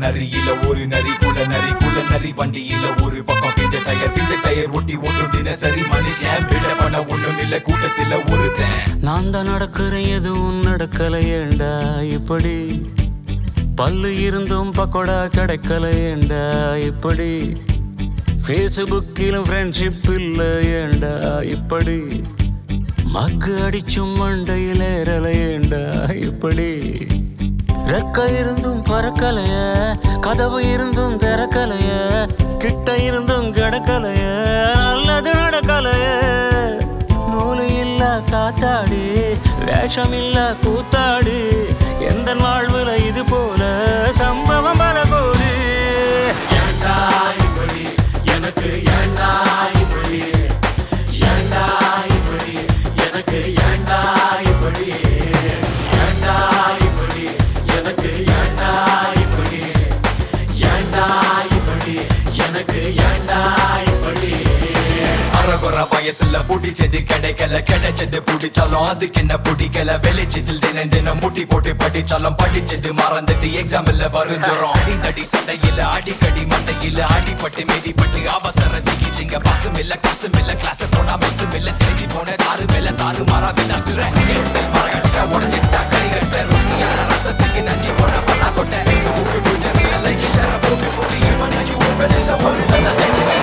நரியில ஒரு நரி குல நரி குல நரி வண்டியில ஒரு பக்கம் பிஞ்ச டயர் பிஞ்ச டயர் ஒட்டி ஓட்டும் தினசரி மனுஷன் விட பண்ண ஒண்ணும் இல்ல கூட்டத்துல ஒருத்தன் நான் தான் நடக்கிறேன் எதுவும் நடக்கலையேண்டா இப்படி பல்லு இருந்தும் பக்கோடா கிடைக்கலையேண்டா இப்படி ஃபேஸ்புக்கிலும் ஃப்ரெண்ட்ஷிப் இல்லையேண்டா இப்படி மக்கு அடிச்சும் மண்டையில் ஏறலையேண்டா இப்படி ரெக்க இருந்தும் பறக்கலைய கதவு இருந்தும் திறக்கலைய கிட்ட இருந்தும் கிடக்கலைய நல்லது நடக்கலைய நூலு இல்ல காத்தாடி வேஷம் இல்ல கூத்தாடி எந்த வாழ்வுல இது போல சம்பவம் பல கோடி ஏண்டா இப்படி எனக்கு ஏண்டா இப்படி ஏண்டா இப்படி எனக்கு ஏண்டா இப்படி ஏண்டா இப்படி எனக்கு ஏண்டா இப்படி ஏண்டா இப்படி எனக்கு ஏண்டா இப்படி அறகுற வயசுல புடிச்சது கிடைக்கல கிடைச்சது புடிச்சாலும் அதுக்கு என்ன பிடிக்கல வெளிச்சத்தில் தினம் தினம் முட்டி போட்டு படிச்சாலும் படிச்சது மறந்துட்டு எக்ஸாம்ல வருஞ்சோம் அடிதடி சண்டையில அடிக்கடி மண்டையில அடிபட்டு மீதிப்பட்டு அவசர சிகிச்சைங்க பசும் இல்ல காசும் இல்ல கிளாஸ் போனா பஸ்ஸும் இல்ல தேடி போன தாறு மேல தாறு மாறாது நசுற மரகட்ட உடஞ்சிட்டா கடிகட்ட ருசியான ரசத்துக்கு நஞ்சு போன பண்ணா கொட்ட Facebook, Twitter, like, share, போட்டு போட்டு இவனையும் வெளியில ஒரு தடவை செஞ்சுட்டேன்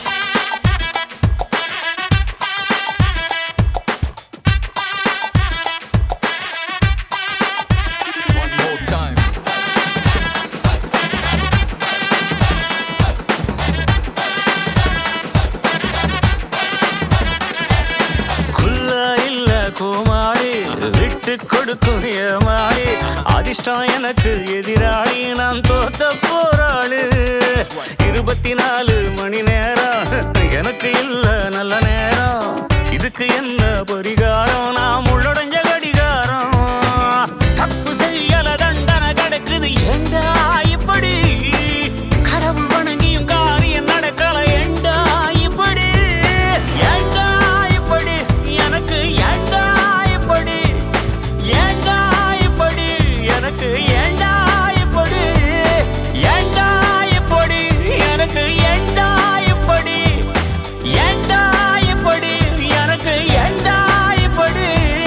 One more time. குல்லா இல்ல கோமாளி விட்டு கொடுக்கும் ஏமாளி அதிர்ஷ்டம் எனக்கு எதிராளி நான் தோத்த போராளு இருபத்தி நாலு மணி நேரம் எனக்கு இல்ல நல்ல நேரம் இதுக்கு என்ன பரிகாரம் நான் உள்ளடைஞ்ச கடிகாரம் தப்பு செய்யல தண்டனை கிடைக்குது ஏண்டா இப்படி கடவுள் வணங்கியும் காரியம் நடக்கல ஏண்டா இப்படி ஏண்டா இப்படி எனக்கு ஏண்டா இப்படி ஏண்டா இப்படி எனக்கு ஏண்டா இப்படி ஏண்டா இப்படி எனக்கு ஏண்டா இப்படி ஏண்டா இப்படி எனக்கு ஏண்டா இப்படி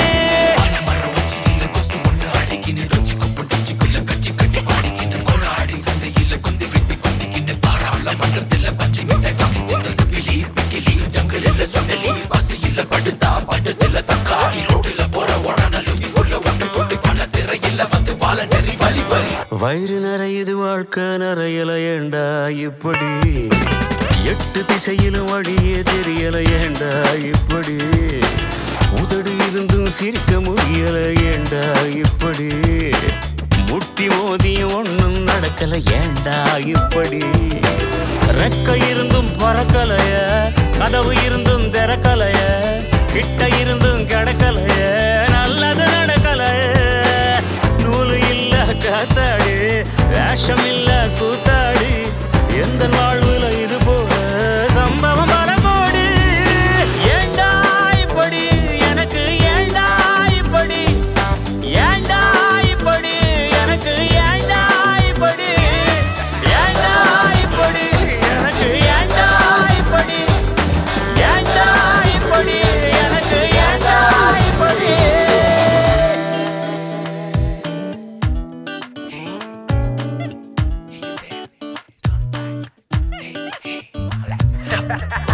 வயிறு நிறையுது வாழ்க்கை நிறையல ஏண்டா இப்படி எட்டு திசையிலும் வழியே தெரியல ஏண்டா இப்படி உதடு இருந்தும் சிரிக்க முடியல ஏண்டா இப்படி முட்டி மோதியும் ஒண்ணும் நடக்கல ஏண்டா இப்படி ரெக்க இருந்தும் பறக்கலைய கதவு இருந்தும் திறக்கலைய கிட்ட இருந்தும் கிடக்கலைய நல்லது நடக்கலைய நூலு இல்ல காத்தாடி வேஷம் இல்ல கூத்தாடி எந்த வாழ்வுல இது போல சம்பவம் பல கோடி ஏண்டா இப்படி எனக்கு ஏண்டா இப்படி ஏண்டா இப்படி எனக்கு ஏண்டா இப்படி ஏண்டா இப்படி எனக்கு ஏண்டா இப்படி ஏண்டா இப்படி எனக்கு ஏண்டா இப்படி Ha ha ha!